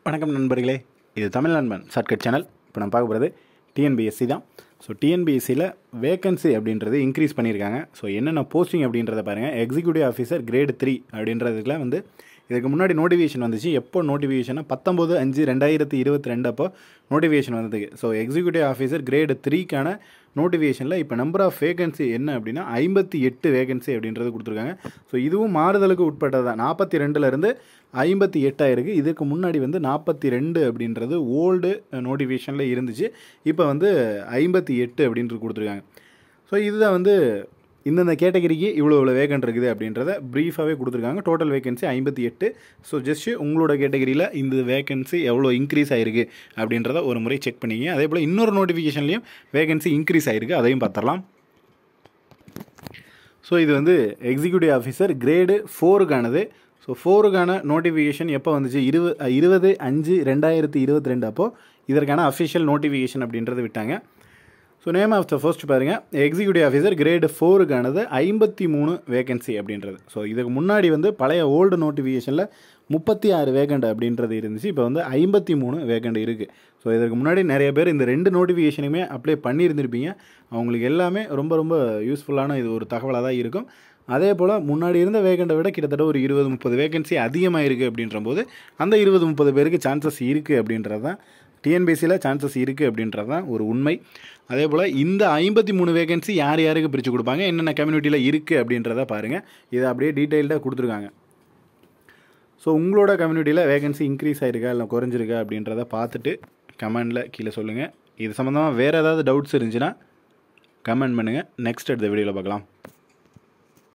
வணக்கம் நண்பர்களே இது தமிழ் நண்பன் ஷார்ட்கட் சேனல் இப்போ நம்ம பார்க்க போகிறது டிஎன்பிஎஸ்சி தான் ஸோ டிஎன்பிஎஸ்சியில் வேகன்சி அப்படின்றது இன்க்ரீஸ் பண்ணியிருக்காங்க ஸோ என்னென்ன போஸ்டிங் அப்படின்றத பாருங்கள் எக்ஸிக்யூட்டிவ் ஆஃபீஸர் கிரேட் த்ரீ அப்படின்றதுல வந்து இதுக்கு முன்னாடி நோட்டிஃபிகேஷன் வந்துச்சு எப்போ நோட்டிஃபிகேஷனா பத்தொம்போது அஞ்சு ரெண்டாயிரத்தி இருபத்தி ரெண்டு அப்போ நோட்டிஃபிகேஷன் வந்தது ஸோ எக்ஸிக்யூட்டிவ் ஆஃபீஸர் கிரேடு த்ரீக்கான நோட்டிஃபிகேஷனில் இப்போ நம்பர் ஆஃப் வேகன்சி என்ன அப்படின்னா ஐம்பத்தி எட்டு வேகன்சி அப்படின்றது கொடுத்துருக்காங்க ஸோ இதுவும் மாறுதலுக்கு உட்பட்டது தான் நாற்பத்தி ரெண்டுலேருந்து ஐம்பத்தி எட்டாயிருக்கு இதுக்கு முன்னாடி வந்து நாற்பத்தி ரெண்டு அப்படின்றது ஓல்டு நோட்டிஃபிகேஷனில் இருந்துச்சு இப்போ வந்து ஐம்பத்தி எட்டு அப்படின்றது கொடுத்துருக்காங்க ஸோ இதுதான் வந்து இந்தந்த கேட்டகரிக்கு இவ்வளோ இவ்வளோ வேகன்ட் இருக்குது அப்படின்றத ப்ரீஃபாகவே கொடுத்துருக்காங்க டோட்டல் வேகன்சி ஐம்பத்தி எட்டு ஸோ ஜஸ்ட் உங்களோட கேட்டகரியில் இந்த வேகன்சி எவ்வளோ இன்க்ரீஸ் ஆயிருக்கு அப்படின்றத ஒரு முறை செக் பண்ணிங்க அதே போல் இன்னொரு நோட்டிஃபிகேஷன்லேயும் வேகன்சி இன்க்ரீஸ் ஆயிருக்கு அதையும் பார்த்துடலாம் ஸோ இது வந்து எக்ஸிக்யூட்டிவ் ஆஃபீஸர் கிரேடு ஃபோருக்கானது ஸோ ஃபோருக்கான நோட்டிஃபிகேஷன் எப்போ வந்துச்சு இருபது இருபது அஞ்சு ரெண்டாயிரத்தி இருபத்தி ரெண்டு அப்போது இதற்கான அஃபிஷியல் நோட்டிஃபிகேஷன் அப்படின்றது விட்டாங்க so name of the first பாருங்கள் எக்ஸிக்யூட்டிவ் ஆஃபீஸர் கிரேடு ஃபோருக்கானது ஐம்பத்தி மூணு வேகன்சி அப்படின்றது ஸோ இதுக்கு முன்னாடி வந்து பழைய ஓல்டு நோட்டிஃபிகேஷனில் முப்பத்தி ஆறு வேகண்ட் அப்படின்றது இருந்துச்சு இப்போ வந்து ஐம்பத்தி மூணு வேகண்ட் இருக்குது ஸோ இதற்கு முன்னாடி நிறைய பேர் இந்த ரெண்டு நோட்டிஃபிகேஷனுமே அப்ளை பண்ணியிருந்திருப்பீங்க அவங்களுக்கு எல்லாமே ரொம்ப ரொம்ப யூஸ்ஃபுல்லான இது ஒரு தகவலாக தான் இருக்கும் அதே போல் முன்னாடி இருந்த வேகண்ட்டை விட கிட்டத்தட்ட ஒரு இருபது முப்பது வேகன்சி அதிகமாக இருக்குது அப்படின்ற போது அந்த இருபது முப்பது பேருக்கு சான்சஸ் இருக்குது அப்படின்றது தான் டிஎன்பிசியில் சான்சஸ் இருக்குது அப்படின்றது தான் ஒரு உண்மை அதே போல் இந்த ஐம்பத்தி மூணு வேகன்சி யார் யாருக்கு பிரித்து கொடுப்பாங்க என்னென்ன கம்யூனிட்டியில் இருக்குது அப்படின்றத பாருங்கள் இதை அப்படியே டீட்டெயில்டாக கொடுத்துருக்காங்க ஸோ உங்களோட கம்யூனிட்டியில் வேகன்சி இன்க்ரீஸ் ஆகிருக்கா இல்லை குறைஞ்சிருக்கா அப்படின்றத பார்த்துட்டு கமெண்டில் கீழே சொல்லுங்கள் இது சம்மந்தமாக வேறு ஏதாவது டவுட்ஸ் இருந்துச்சுன்னா கமெண்ட் பண்ணுங்கள் நெக்ஸ்ட் எடுத்த வீடியோவில் பார்க்கலாம்